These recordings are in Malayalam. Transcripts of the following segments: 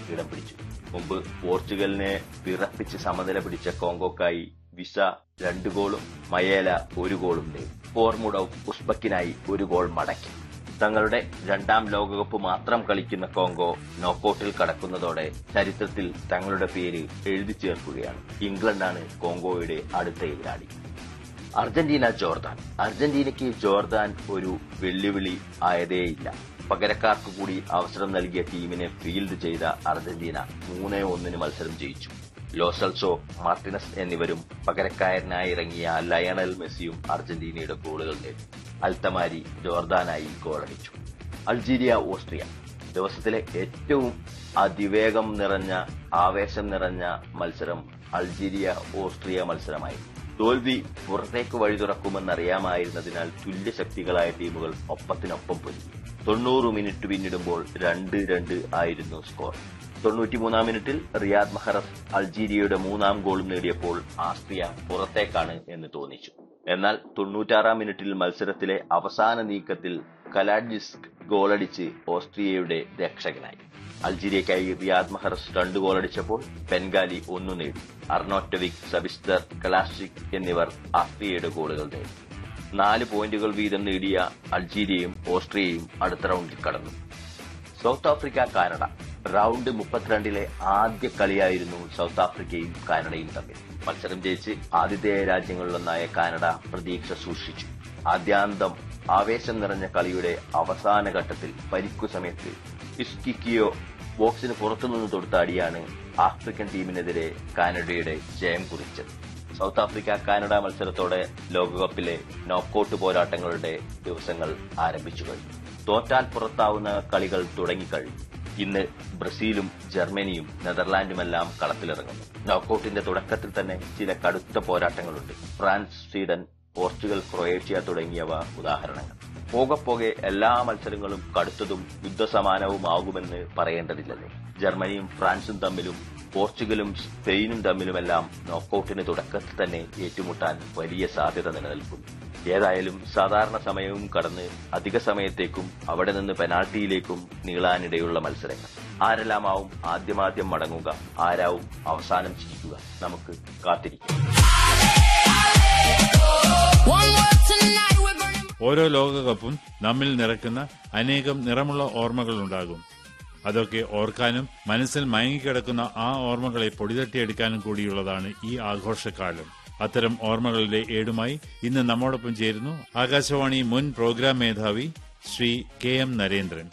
ഇടം പിടിച്ചു മുമ്പ് പോർച്ചുഗലിനെ വിറപ്പിച്ച് സമനില പിടിച്ച കോങ്കോക്കായി വിസ രണ്ട് ഗോളും മയേല ഒരു ഗോളും നേടി ഫോർമുഡൌ ഉസ്ബക്കിനായി ഒരു ഗോൾ മടക്കി തങ്ങളുടെ രണ്ടാം ലോകകപ്പ് മാത്രം കളിക്കുന്ന കോങ്കോ നോക്കൌട്ടിൽ കടക്കുന്നതോടെ ചരിത്രത്തിൽ തങ്ങളുടെ പേര് എഴുതി ചേർക്കുകയാണ് ഇംഗ്ലണ്ടാണ് കോങ്കോയുടെ അടുത്ത എതിരാളി അർജന്റീന ജോർദാൻ അർജന്റീനയ്ക്ക് ജോർദാൻ ഒരു വെല്ലുവിളി ആയതേയില്ല പകരക്കാർക്ക് കൂടി അവസരം നൽകിയ ടീമിനെ ഫീൽഡ് ചെയ്ത അർജന്റീന മൂന്നേ ഒന്നിന് മത്സരം ജയിച്ചു ലോസൽസോ മാർട്ടിനസ് എന്നിവരും പകരക്കാരനായി ഇറങ്ങിയ ലയണൽ മെസ്സിയും അർജന്റീനയുടെ ഗോളുകൾ നേടി അൽത്തമാരി ജോർദാനായി ഗോളടിച്ചു അൾജീരിയ ഓസ്ട്രിയ ദിവസത്തിലെ ഏറ്റവും അതിവേഗം നിറഞ്ഞ ആവേശം നിറഞ്ഞ മത്സരം അൾജീരിയ ഓസ്ട്രിയ മത്സരമായി തോൽവി പുറത്തേക്ക് വഴി തുറക്കുമെന്നറിയാമായിരുന്നതിനാൽ തുല്യശക്തികളായ ടീമുകൾ ഒപ്പത്തിനൊപ്പം പൊരുതി തൊണ്ണൂറ് മിനിറ്റ് പിന്നിടുമ്പോൾ രണ്ട് രണ്ട് ആയിരുന്നു സ്കോർ തൊണ്ണൂറ്റിമൂന്നാം മിനിറ്റിൽ റിയാദ് മഹറസ് അൾജീരിയയുടെ മൂന്നാം ഗോളും നേടിയപ്പോൾ ആസ്ട്രിയ പുറത്തേക്കാണ് എന്ന് തോന്നിച്ചു എന്നാൽ തൊണ്ണൂറ്റാറാം മിനിറ്റിൽ മത്സരത്തിലെ അവസാന നീക്കത്തിൽ കലാഡ്ജിസ്ക് ഗോളടിച്ച് ഓസ്ട്രിയയുടെ രക്ഷകനായി അൾജീരിയയ്ക്കായി റിയാദ് മഹറസ് രണ്ട് ഗോളടിച്ചപ്പോൾ ബെൻഗാലി ഒന്നു നേടി അർണോറ്റവിക് സബിസ്തർ കലാസ്റ്റിക് എന്നിവർ ആസ്ട്രിയയുടെ ഗോളുകൾ നേടി നാല് പോയിന്റുകൾ വീതം നേടിയ അൾജീരിയയും ഓസ്ട്രിയയും അടുത്ത റൗണ്ടിൽ കടന്നു സൗത്ത് ആഫ്രിക്ക കാനഡ റൗണ്ട് മുപ്പത്തിരണ്ടിലെ ആദ്യ കളിയായിരുന്നു സൗത്ത് ആഫ്രിക്കയും കാനഡയും തമ്മിൽ മത്സരം ജയിച്ച് ആതിഥേയ രാജ്യങ്ങളിലൊന്നായ കാനഡ പ്രതീക്ഷ സൂക്ഷിച്ചു ആദ്യാന്തം ആവേശം നിറഞ്ഞ കളിയുടെ അവസാന ഘട്ടത്തിൽ പരിക്കു സമയത്ത് ഇസ്കിക്കിയോ ബോക്സിന് പുറത്തുനിന്ന് തൊടുത്ത അടിയാണ് ആഫ്രിക്കൻ ടീമിനെതിരെ കാനഡയുടെ ജയം കുറിച്ചത് സൗത്ത് ആഫ്രിക്ക കാനഡ മത്സരത്തോടെ ലോകകപ്പിലെ നോക്കൌട്ട് പോരാട്ടങ്ങളുടെ ദിവസങ്ങൾ ആരംഭിച്ചു കഴിഞ്ഞു തോറ്റാൽ പുറത്താവുന്ന കളികൾ തുടങ്ങിക്കഴിഞ്ഞു ഇന്ന് ബ്രസീലും ജർമ്മനിയും നെതർലാൻഡുമെല്ലാം കളത്തിലിറങ്ങുന്നു നോക്കൌട്ടിന്റെ തുടക്കത്തിൽ തന്നെ ചില കടുത്ത പോരാട്ടങ്ങളുണ്ട് ഫ്രാൻസ് സ്വീഡൻ പോർച്ചുഗൽ ക്രൊയേഷ്യ തുടങ്ങിയവ ഉദാഹരണങ്ങൾ പോകെ പോകെ എല്ലാ മത്സരങ്ങളും കടുത്തതും യുദ്ധസമാനവുമാകുമെന്ന് പറയേണ്ടതില്ലല്ലോ ജർമ്മനിയും ഫ്രാൻസും തമ്മിലും പോർച്ചുഗലും സ്പെയിനും തമ്മിലുമെല്ലാം നോക്കൌട്ടിന് തുടക്കത്തിൽ തന്നെ ഏറ്റുമുട്ടാൻ വലിയ സാധ്യത നിലനിൽക്കുന്നു ഏതായാലും സാധാരണ സമയവും കടന്ന് അധിക സമയത്തേക്കും അവിടെ നിന്ന് പെനാൾട്ടിയിലേക്കും നീളാനിടയുള്ള മത്സരങ്ങൾ ആരെല്ലാമാവും ആദ്യമാദ്യം മടങ്ങുക ആരാവും അവസാനം ചിരിക്കുക നമുക്ക് കാത്തിരിക്കാം One word tonight, we're gonna. ഓരോ ലോകകപ്പും നമ്മിൽ നിറയ്ക്കുന്ന അനേകം നിറമുള്ള ഓർമ്മകളുണ്ടാകും അതൊക്കെ ഓർക്കാനും മനസ്സിൽ മയങ്ങിക്കിടക്കുന്ന ആ ഓർമ്മകളെ പൊടിതട്ടിയെടുക്കാനും കൂടിയുള്ളതാണ് ഈ ആഘോഷക്കാലം അത്തരം ഓർമ്മകളുടെ ഏടുമായി ഇന്ന് നമ്മോടൊപ്പം ചേരുന്നു ആകാശവാണി മുൻ പ്രോഗ്രാം മേധാവി ശ്രീ കെ എം നരേന്ദ്രൻ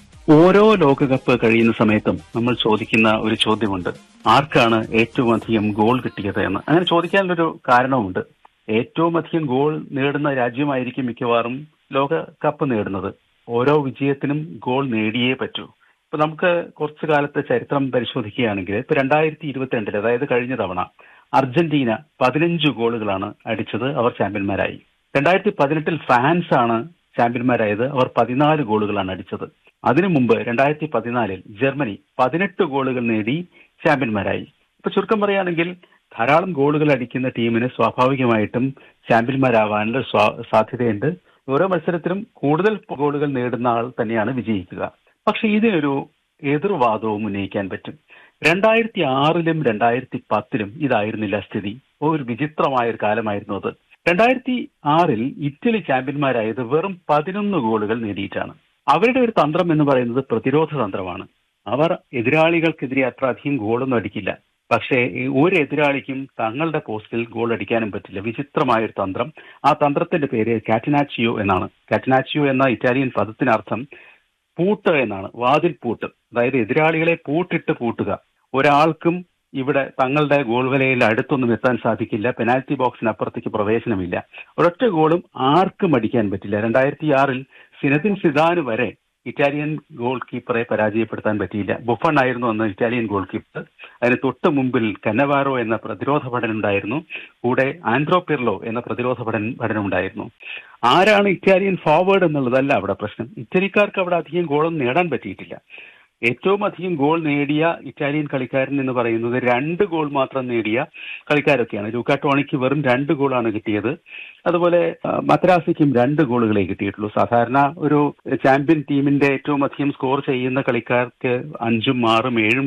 ഓരോ ലോകകപ്പ് കഴിയുന്ന സമയത്തും നമ്മൾ ചോദിക്കുന്ന ഒരു ചോദ്യമുണ്ട് ആർക്കാണ് ഏറ്റവും അധികം ഗോൾ കിട്ടിയത് എന്ന് അങ്ങനെ ചോദിക്കാനുള്ളൊരു കാരണവുമുണ്ട് ഏറ്റവും അധികം ഗോൾ നേടുന്ന രാജ്യമായിരിക്കും മിക്കവാറും ലോകകപ്പ് നേടുന്നത് ഓരോ വിജയത്തിനും ഗോൾ നേടിയേ പറ്റൂ ഇപ്പൊ നമുക്ക് കുറച്ചു കാലത്തെ ചരിത്രം പരിശോധിക്കുകയാണെങ്കിൽ ഇപ്പൊ രണ്ടായിരത്തി ഇരുപത്തിരണ്ടിൽ അതായത് കഴിഞ്ഞ തവണ അർജന്റീന പതിനഞ്ച് ഗോളുകളാണ് അടിച്ചത് അവർ ചാമ്പ്യന്മാരായി രണ്ടായിരത്തി പതിനെട്ടിൽ ഫ്രാൻസ് ആണ് ചാമ്പ്യന്മാരായത് അവർ പതിനാല് ഗോളുകളാണ് അടിച്ചത് അതിനു മുമ്പ് രണ്ടായിരത്തി പതിനാലിൽ ജർമ്മനി പതിനെട്ട് ഗോളുകൾ നേടി ചാമ്പ്യന്മാരായി ഇപ്പൊ ചുരുക്കം പറയുകയാണെങ്കിൽ ധാരാളം ഗോളുകൾ അടിക്കുന്ന ടീമിന് സ്വാഭാവികമായിട്ടും ചാമ്പ്യന്മാരാവാനുള്ള സ്വാ- സാധ്യതയുണ്ട് ഓരോ മത്സരത്തിലും കൂടുതൽ ഗോളുകൾ നേടുന്ന ആൾ തന്നെയാണ് വിജയിക്കുക പക്ഷെ ഇതിനൊരു എതിർവാദവും ഉന്നയിക്കാൻ പറ്റും രണ്ടായിരത്തി ആറിലും രണ്ടായിരത്തി പത്തിലും ഇതായിരുന്നില്ല സ്ഥിതി ഒരു വിചിത്രമായ ഒരു കാലമായിരുന്നു അത് രണ്ടായിരത്തി ആറിൽ ഇറ്റലി ചാമ്പ്യന്മാരായത് വെറും പതിനൊന്ന് ഗോളുകൾ നേടിയിട്ടാണ് അവരുടെ ഒരു തന്ത്രം എന്ന് പറയുന്നത് പ്രതിരോധ തന്ത്രമാണ് അവർ എതിരാളികൾക്കെതിരെ അത്ര അധികം ഗോളൊന്നും അടിക്കില്ല പക്ഷേ ഈ ഒരു എതിരാളിക്കും തങ്ങളുടെ പോസ്റ്റിൽ ഗോൾ അടിക്കാനും പറ്റില്ല വിചിത്രമായ ഒരു തന്ത്രം ആ തന്ത്രത്തിന്റെ പേര് കാറ്റിനാച്ചിയോ എന്നാണ് കാറ്റിനാച്ചിയോ എന്ന ഇറ്റാലിയൻ പദത്തിനർത്ഥം പൂട്ട് എന്നാണ് വാതിൽ പൂട്ട് അതായത് എതിരാളികളെ പൂട്ടിട്ട് പൂട്ടുക ഒരാൾക്കും ഇവിടെ തങ്ങളുടെ ഗോൾ വലയിൽ അടുത്തൊന്നും എത്താൻ സാധിക്കില്ല പെനാൽറ്റി ബോക്സിനപ്പുറത്തേക്ക് പ്രവേശനമില്ല ഒരൊറ്റ ഗോളും ആർക്കും അടിക്കാൻ പറ്റില്ല രണ്ടായിരത്തി ആറിൽ സിനദിൻ സിദാന് വരെ ഇറ്റാലിയൻ ഗോൾ കീപ്പറെ പരാജയപ്പെടുത്താൻ പറ്റിയില്ല ബുഫൺ ആയിരുന്നു അന്ന് ഇറ്റാലിയൻ ഗോൾ കീപ്പർ അതിന് തൊട്ട് മുമ്പിൽ കന്നവാറോ എന്ന പ്രതിരോധ ഭടൻ ഉണ്ടായിരുന്നു കൂടെ ആൻഡ്രോ പിർലോ എന്ന പ്രതിരോധ ഭടൻ ഭടൻ ഉണ്ടായിരുന്നു ആരാണ് ഇറ്റാലിയൻ ഫോർവേഡ് എന്നുള്ളതല്ല അവിടെ പ്രശ്നം ഇറ്റലിക്കാർക്ക് അവിടെ അധികം ഗോളൊന്നും നേടാൻ പറ്റിയിട്ടില്ല ഏറ്റവും അധികം ഗോൾ നേടിയ ഇറ്റാലിയൻ കളിക്കാരൻ എന്ന് പറയുന്നത് രണ്ട് ഗോൾ മാത്രം നേടിയ കളിക്കാരൊക്കെയാണ് ലൂക്ക ടോണിക്ക് വെറും രണ്ട് ഗോളാണ് കിട്ടിയത് അതുപോലെ ആ, മദ്രാസിക്കും രണ്ട് ഗോളുകളെ കിട്ടിയിട്ടുള്ളൂ സാധാരണ ഒരു ചാമ്പ്യൻ ടീമിന്റെ ഏറ്റവും അധികം സ്കോർ ചെയ്യുന്ന കളിക്കാർക്ക് അഞ്ചും ആറും ഏഴും